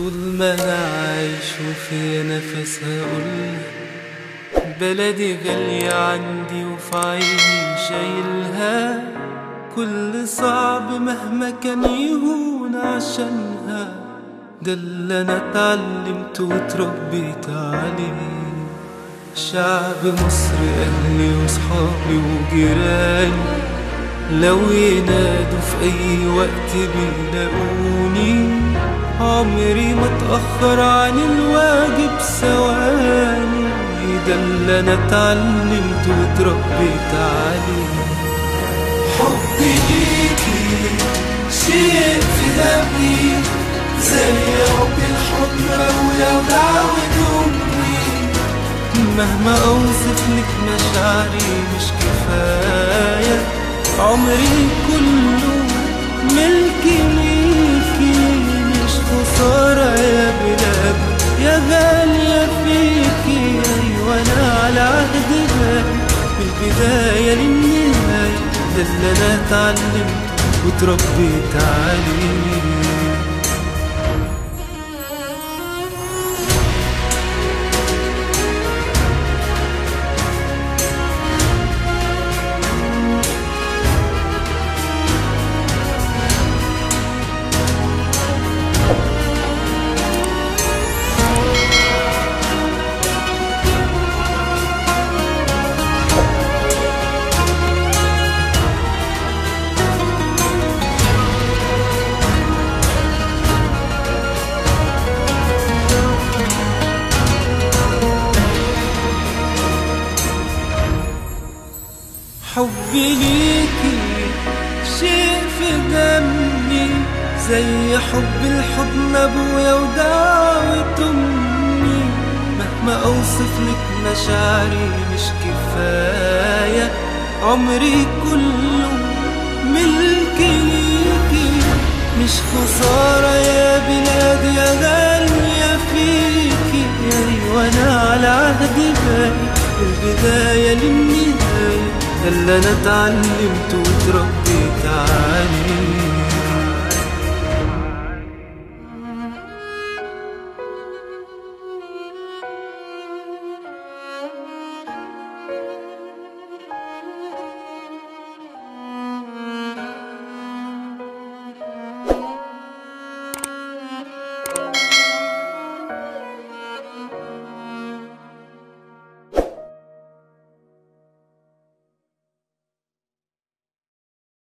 طول ما انا عايش وفي نفس هقولها بلدي غالية عندي وفي عيني شايلها كل صعب مهما كان يهون عشانها ده اللي انا اتعلمت واتربيت عليه شعب مصر اهلي وصحابي وجيراني لو ينادوا في اي وقت بيلاقوني عمري ما اتأخر عن الواجب ثواني ده اللي انا اتعلمت واتربيت عليه حبي ليكي شيء في دمي زي حب الحضن ولو دعوة أمي مهما اوصف لك مشاعري مش كفاية عمري كله ملكي ليكي مش خسارة يا بلاد يا غالية فيكي أيوة أنا على عهد بالي من البداية للنهاية ده اللي أنا اتعلمت واتربيت عليه حبي ليكي شيء في دمي زي حب الحضن ابويا ودعوة امي مهما اوصف لك مشاعري مش كفاية عمري كله ملك ليكي مش خسارة يا بلادي يا غالية فيكي ايوه انا على عهد بالي البداية للنهاية ده اللي انا اتعلمت واتربيت عليه